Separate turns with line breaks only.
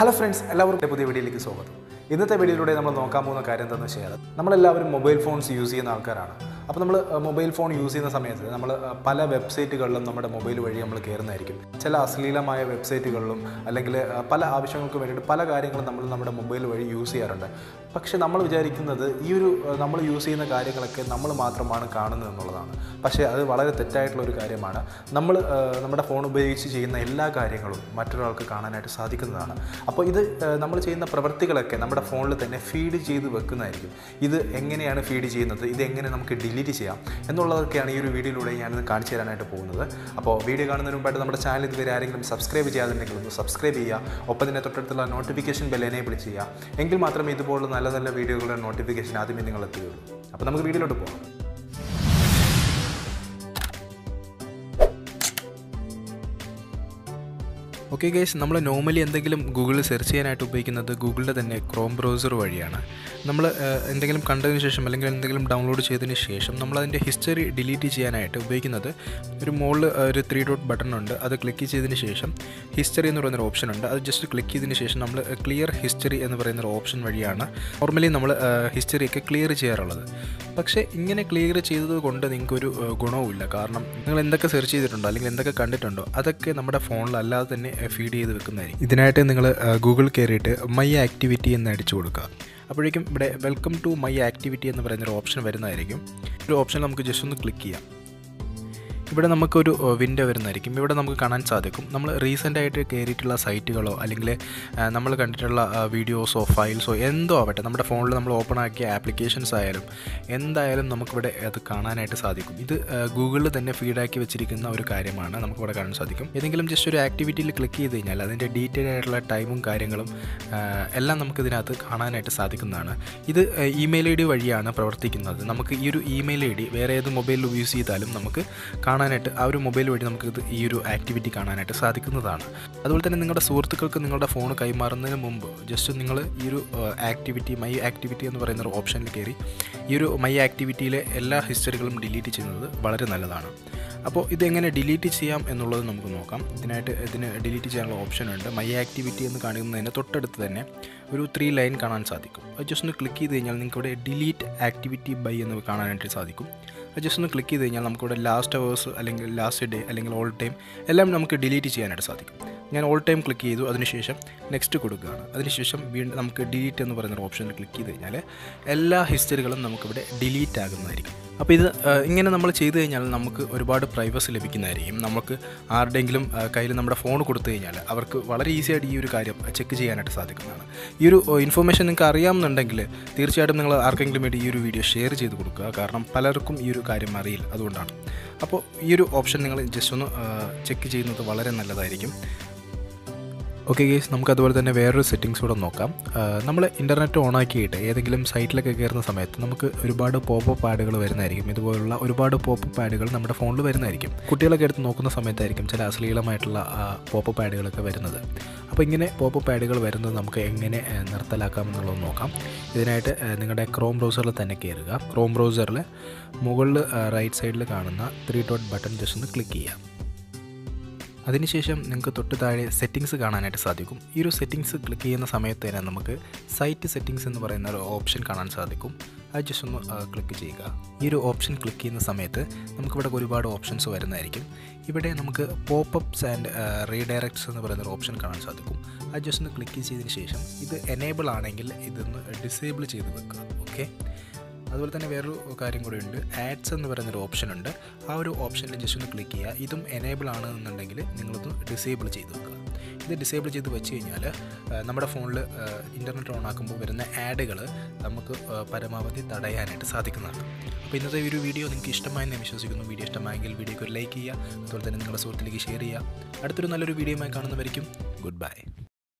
hello friends എല്ലാവർക്കും പുതിയ വീഡിയോയിലേക്ക് സ്വാഗതം ഇന്നത്തെ വീഡിയോയിലൂടെ നമ്മൾ നോക്കാൻ പോകുന്ന കാര്യം എന്താണെന്ന് വെച്ചാൽ നമ്മളെല്ലാവരും മൊബൈൽ ഫോൺസ് യൂസ് ചെയ്യുന്ന ആൾക്കാരാണ് അപ്പോൾ നമ്മൾ മൊബൈൽ ഫോൺ യൂസ് ചെയ്യുന്ന സമയത്ത് നമ്മൾ പല വെബ്സൈറ്റുകളിലും നമ്മുടെ മൊബൈൽ വഴി നമ്മൾ കയറുന്നതായിരിക്കും ചില അശ്ലീലമായ വെബ്സൈറ്റുകളിലും അല്ലെങ്കിൽ അഹ്, പല ആവശ്യങ്ങൾക്ക് വേണ്ടിയിട്ട് പല കാര്യങ്ങളും നമ്മൾ നമ്മുടെ മൊബൈൽ വഴി യൂസ് ചെയ്യാറുണ്ട് പക്ഷേ നമ്മൾ വിചാരിക്കുന്നത് ഈ ഒരു അഹ്, നമ്മൾ യൂസ് ചെയ്യുന്ന കാര്യങ്ങളൊക്കെ നമ്മൾ മാത്രമാണ് കാണുന്നത് എന്നുള്ളതാണ് പക്ഷേ അത് വളരെ തെറ്റായിട്ടുള്ള ഒരു കാര്യമാണ് നമ്മൾ അഹ്, നമ്മുടെ ഫോൺ ഉപയോഗിച്ച് ചെയ്യുന്ന എല്ലാ കാര്യങ്ങളും മറ്റൊരാൾക്ക് കാണാനായിട്ട് സാധിക്കുന്നതാണ് അപ്പോൾ ഇത് അഹ്, നമ്മൾ ചെയ്യുന്ന പ്രവൃത്തികളൊക്കെ നമ്മുടെ ഫോണിൽ തന്നെ ഫീഡ് ചെയ്ത് വെക്കുന്നതായിരിക്കും ഇത് എങ്ങനെയാണ് ഫീഡ് ചെയ്യുന്നത് ഇത് എങ്ങനെ നമുക്ക് ഡിലീറ്റ് ചെയ്യാം എന്നുള്ളതൊക്കെയാണ് ഈ ഒരു വീഡിയോയിലൂടെ ഞാനിന്ന് കാണിച്ചു തരാനായിട്ട് പോകുന്നത് അപ്പോൾ വീഡിയോ കാണുന്നതിന് മുമ്പായിട്ട് നമ്മുടെ ചാനൽ ഇതുവരെ ആരെങ്കിലും സബ്സ്ക്രൈബ് ചെയ്യാതുണ്ടെങ്കിൽ ഒന്ന് സബ്സ്ക്രൈബ് ചെയ്യുക ഒപ്പം തന്നെ തൊട്ടടുത്തുള്ള നോട്ടിഫിക്കേഷൻ ബെൽ എനേബിൾ ചെയ്യുക എങ്കിൽ മാത്രമേ ഇതുപോലുള്ള നല്ല നല്ല വീഡിയോകളുടെ നോട്ടിഫിക്കേഷൻ ആദ്യമേ നിങ്ങൾ എത്തുകയുള്ളൂ അപ്പോൾ നമുക്ക് വീഡിയോയിലോട്ട് പോകാം ഓക്കെ ഗൈസ് നമ്മൾ നോർമലി എന്തെങ്കിലും ഗൂഗിളിൽ സെർച്ച് ചെയ്യാനായിട്ട് ഉപയോഗിക്കുന്നത് ഗൂഗിളിൻ്റെ തന്നെ ക്രോം ബ്രൗസർ വഴിയാണ് നമ്മൾ എന്തെങ്കിലും കണ്ടതിന് ശേഷം അല്ലെങ്കിൽ എന്തെങ്കിലും ഡൗൺലോഡ് ചെയ്തതിന് ശേഷം നമ്മൾ അതിൻ്റെ ഹിസ്റ്ററി ഡിലീറ്റ് ചെയ്യാനായിട്ട് ഉപയോഗിക്കുന്നത് ഒരു മുകളിൽ ഒരു ത്രീ ഡോട്ട് ബട്ടൺ ഉണ്ട് അത് ക്ലിക്ക് ചെയ്തതിന് ശേഷം ഹിസ്റ്ററി എന്ന് പറയുന്നൊരു ഓപ്ഷൻ ഉണ്ട് അത് ജസ്റ്റ് ക്ലിക്ക് ചെയ്തതിന് ശേഷം നമ്മൾ ക്ലിയർ ഹിസ്റ്ററി എന്ന് പറയുന്ന ഒരു ഓപ്ഷൻ വഴിയാണ് നോർമലി നമ്മൾ ഹിസ്റ്ററിയൊക്കെ ക്ലിയർ ചെയ്യാറുള്ളത് പക്ഷേ ഇങ്ങനെ ക്ലിയർ ചെയ്തത് കൊണ്ട് നിങ്ങൾക്കൊരു ഏഹ്, ഗുണവുമില്ല കാരണം നിങ്ങൾ എന്തൊക്കെ സെർച്ച് ചെയ്തിട്ടുണ്ടോ അല്ലെങ്കിൽ എന്തൊക്കെ കണ്ടിട്ടുണ്ടോ അതൊക്കെ നമ്മുടെ ഫോണിൽ അല്ലാതെ തന്നെ ഫീഡ് ചെയ്ത് വെക്കുന്നതായിരിക്കും ഇതിനായിട്ട് നിങ്ങൾ ഗൂഗിൾ കയറിയിട്ട് മൈ ആക്ടിവിറ്റി എന്ന് അടിച്ചു കൊടുക്കുക അപ്പോഴേക്കും ഇവിടെ വെൽക്കം ടു മൈ ആക്ടിവിറ്റി എന്ന് പറയുന്നൊരു ഓപ്ഷൻ വരുന്നതായിരിക്കും ഒരു ഓപ്ഷൻ നമുക്ക് ജസ്റ്റ് ഒന്ന് ക്ലിക്ക് ചെയ്യാം ഇവിടെ നമുക്കൊരു വിൻഡോ വരുന്നതായിരിക്കും ഇവിടെ നമുക്ക് കാണാൻ സാധിക്കും നമ്മൾ റീസെൻ്റ് ആയിട്ട് കയറിയിട്ടുള്ള സൈറ്റുകളോ അല്ലെങ്കിൽ ആ, നമ്മൾ കണ്ടിട്ടുള്ള വീഡിയോസോ ഫയൽസോ എന്തോ ആവട്ടെ നമ്മുടെ ഫോണിൽ നമ്മൾ ഓപ്പൺ ആക്കിയ ആപ്ലിക്കേഷൻസ് ആയാലും എന്തായാലും നമുക്കിവിടെ അത് കാണാനായിട്ട് സാധിക്കും ഇത് ഗൂഗിളിൽ തന്നെ ഫീഡാക്കി വെച്ചിരിക്കുന്ന ഒരു കാര്യമാണ് നമുക്കിവിടെ കാണാൻ സാധിക്കും ഏതെങ്കിലും ജസ്റ്റ് ഒരു ആക്ടിവിറ്റിയിൽ ക്ലിക്ക് ചെയ്ത് കഴിഞ്ഞാൽ അതിൻ്റെ ഡീറ്റെയിൽ ആയിട്ടുള്ള ടൈമും കാര്യങ്ങളും ആ, എല്ലാം നമുക്കിതിനകത്ത് കാണാനായിട്ട് സാധിക്കുന്നതാണ് ഇത് ഇമെയിൽ ഐ ഡി വഴിയാണ് പ്രവർത്തിക്കുന്നത് നമുക്ക് ഈ ഒരു ഇമെയിൽ ഐ ഡി വേറെ ഏത് മൊബൈലിൽ യൂസ് ചെയ്താലും നമുക്ക് കാണാനായിട്ട് ആ ഒരു മൊബൈൽ വഴി നമുക്ക് ഇത് ഈ ഒരു ആക്ടിവിറ്റി കാണാനായിട്ട് സാധിക്കുന്നതാണ് അതുപോലെ തന്നെ നിങ്ങളുടെ സുഹൃത്തുക്കൾക്ക് നിങ്ങളുടെ ഫോൺ കൈമാറുന്നതിന് മുമ്പ് ജസ്റ്റ് നിങ്ങൾ ഈ ഒരു ആക്ടിവിറ്റി മൈ ആക്ടിവിറ്റി എന്ന് പറയുന്ന ഒരു ഓപ്ഷനിൽ കയറി ഈ ഒരു മൈ ആക്ടിവിറ്റിയിലെ എല്ലാ ഹിസ്റ്ററികളും ഡിലീറ്റ് ചെയ്യുന്നത് വളരെ നല്ലതാണ് അപ്പോൾ ഇതെങ്ങനെ ഡിലീറ്റ് ചെയ്യാം എന്നുള്ളത് നമുക്ക് നോക്കാം ഇതിനായിട്ട് ഇതിന് ഡിലീറ്റ് ചെയ്യാനുള്ള ഓപ്ഷൻ ഉണ്ട് മൈ ആക്ടിവിറ്റി എന്ന് കാണിക്കുന്നതിന് തൊട്ടടുത്ത് തന്നെ ഒരു ത്രീ ലൈൻ കാണാൻ സാധിക്കും അത് ജസ്റ്റ് ഒന്ന് ക്ലിക്ക് ചെയ്ത് കഴിഞ്ഞാൽ നിങ്ങൾക്ക് ഇവിടെ ഡിലീറ്റ് ആക്ടിവിറ്റി ബൈ എന്ന് കാണാനായിട്ട് സാധിക്കും അത് ജസ്റ്റ് ഒന്ന് ക്ലിക്ക് ചെയ്ത് കഴിഞ്ഞാൽ നമുക്കിവിടെ ലാസ്റ്റ് അവേഴ്സ് അല്ലെങ്കിൽ ലാസ്റ്റ് ഡേ അല്ലെങ്കിൽ ഓൾ ടൈം എല്ലാം നമുക്ക് ഡിലീറ്റ് ചെയ്യാനായിട്ട് സാധിക്കും ഞാൻ ഓൾ ടൈം ക്ലിക്ക് ചെയ്തു അതിനുശേഷം നെക്സ്റ്റ് കൊടുക്കുകയാണ് അതിനുശേഷം വീണ്ടും നമുക്ക് ഡിലീറ്റ് എന്ന് പറയുന്ന ഓപ്ഷനിൽ ക്ലിക്ക് ചെയ്ത് കഴിഞ്ഞാൽ എല്ലാ ഹിസ്റ്ററികളും നമുക്കിവിടെ ഡിലീറ്റ് ആകുന്നതായിരിക്കും അപ്പോൾ ഇത് ആ, ഇങ്ങനെ നമ്മൾ ചെയ്തു കഴിഞ്ഞാൽ നമുക്ക് ഒരുപാട് പ്രൈവസി ലഭിക്കുന്നതായിരിക്കും നമുക്ക് ആരുടെയെങ്കിലും ആ, കയ്യിൽ നമ്മുടെ ഫോൺ കൊടുത്തു കഴിഞ്ഞാൽ അവർക്ക് വളരെ ഈസി ആയിട്ട് ഈ ഒരു കാര്യം ചെക്ക് ചെയ്യാനായിട്ട് സാധിക്കുന്നതാണ് ഈ ഒരു ഇൻഫർമേഷൻ നിങ്ങൾക്ക് അറിയാമെന്നുണ്ടെങ്കിൽ തീർച്ചയായിട്ടും നിങ്ങൾ ആർക്കെങ്കിലും വേണ്ടി ഈ ഒരു വീഡിയോ ഷെയർ ചെയ്ത് കൊടുക്കുക കാരണം പലർക്കും ഈ ഒരു കാര്യം അറിയില്ല അതുകൊണ്ടാണ് അപ്പോൾ ഈ ഒരു ഓപ്ഷൻ നിങ്ങൾ ജസ്റ്റ് ഒന്ന് ചെക്ക് ചെയ്യുന്നത് വളരെ നല്ലതായിരിക്കും ഓക്കെ ഗേസ് നമുക്ക് അതുപോലെ തന്നെ വേറൊരു സെറ്റിങ്സ് കൂടെ നോക്കാം നമ്മൾ ഇൻ്റർനെറ്റ് ഓൺ ആക്കിയിട്ട് ഏതെങ്കിലും സൈറ്റിലൊക്കെ കയറുന്ന സമയത്ത് നമുക്ക് ഒരുപാട് പോപ്പ് ആഡുകൾ വരുന്നതായിരിക്കും ഇതുപോലുള്ള ഒരുപാട് പോപ്പ് ആഡുകൾ നമ്മുടെ ഫോണിൽ വരുന്നതായിരിക്കും കുട്ടികളൊക്കെ എടുത്ത് നോക്കുന്ന സമയത്തായിരിക്കും ചില അശ്ലീലമായിട്ടുള്ള പോപ്പ് ആഡുകളൊക്കെ വരുന്നത് അപ്പോൾ ഇങ്ങനെ പോപ്പ് ആഡുകൾ വരുന്നത് നമുക്ക് എങ്ങനെ ആ, നിർത്തലാക്കാം എന്നുള്ളത് നോക്കാം ഇതിനായിട്ട് ആ, നിങ്ങളുടെ ക്രോം ബ്രൗസറിൽ തന്നെ കയറുക ക്രോം ബ്രൗസറിൽ മുകളിൽ റൈറ്റ് സൈഡിൽ കാണുന്ന ത്രീ ഡോട്ട് ബട്ടൺ ജസ്റ്റ് ഒന്ന് ക്ലിക്ക് ചെയ്യാം അതിനുശേഷം നിങ്ങൾക്ക് തൊട്ട് താഴെ സെറ്റിങ്സ് കാണാനായിട്ട് സാധിക്കും ഈ ഒരു സെറ്റിങ്സ് ക്ലിക്ക് ചെയ്യുന്ന സമയത്ത് തന്നെ നമുക്ക് സൈറ്റ് സെറ്റിങ്സ് എന്ന് പറയുന്ന ഒരു ഓപ്ഷൻ കാണാൻ സാധിക്കും അത് ജസ്റ്റ് ഒന്ന് ക്ലിക്ക് ചെയ്യുക ഈ ഒരു ഓപ്ഷൻ ക്ലിക്ക് ചെയ്യുന്ന സമയത്ത് നമുക്കിവിടെ ഒരുപാട് ഓപ്ഷൻസ് വരുന്നതായിരിക്കും ഇവിടെ നമുക്ക് പോപ്പപ്സ് ആൻഡ് റീഡയറക്ട്സ് എന്ന് പറയുന്ന ഒരു ഓപ്ഷൻ കാണാൻ സാധിക്കും അത് ജസ്റ്റ് ഒന്ന് ക്ലിക്ക് ചെയ്തതിന് ശേഷം ഇത് എനേബിൾ ആണെങ്കിൽ ഇതൊന്ന് ഡിസേബിൾ ചെയ്ത് വെക്കുക ഓക്കെ അതുപോലെ തന്നെ വേറൊരു കാര്യം കൂടി ഉണ്ട് ആഡ്സ് എന്ന് പറയുന്നൊരു ഓപ്ഷൻ ഉണ്ട് ആ ഒരു ഓപ്ഷനിൽ ജസ്റ്റ് ഒന്ന് ക്ലിക്ക് ചെയ്യുക ഇതും എനേബിൾ ആണ് എന്നുണ്ടെങ്കിൽ നിങ്ങളത് ഡിസേബിൾ ചെയ്ത് വെക്കുക ഇത് ഡിസേബിൾ ചെയ്ത് വെച്ച് കഴിഞ്ഞാൽ ആ, നമ്മുടെ ഫോണിൽ ഇൻ്റർനെറ്റ് ഓൺ ആക്കുമ്പോൾ വരുന്ന ആഡുകൾ നമുക്ക് ആ, പരമാവധി തടയാനായിട്ട് സാധിക്കുന്നതാണ് അപ്പോൾ ഇന്നത്തെ ഈ ഒരു വീഡിയോ നിങ്ങൾക്ക് ഇഷ്ടമായെന്ന് ഞാൻ വിശ്വസിക്കുന്നു വീഡിയോ ഇഷ്ടമായെങ്കിൽ വീഡിയോക്ക് ഒരു ലൈക്ക് ചെയ്യുക അതുപോലെ തന്നെ നിങ്ങളുടെ സുഹൃത്തിലേക്ക് ഷെയർ ചെയ്യുക അടുത്തൊരു നല്ലൊരു വീഡിയോയുമായി കാണുന്നവരിക്കും ഗുഡ് ബൈ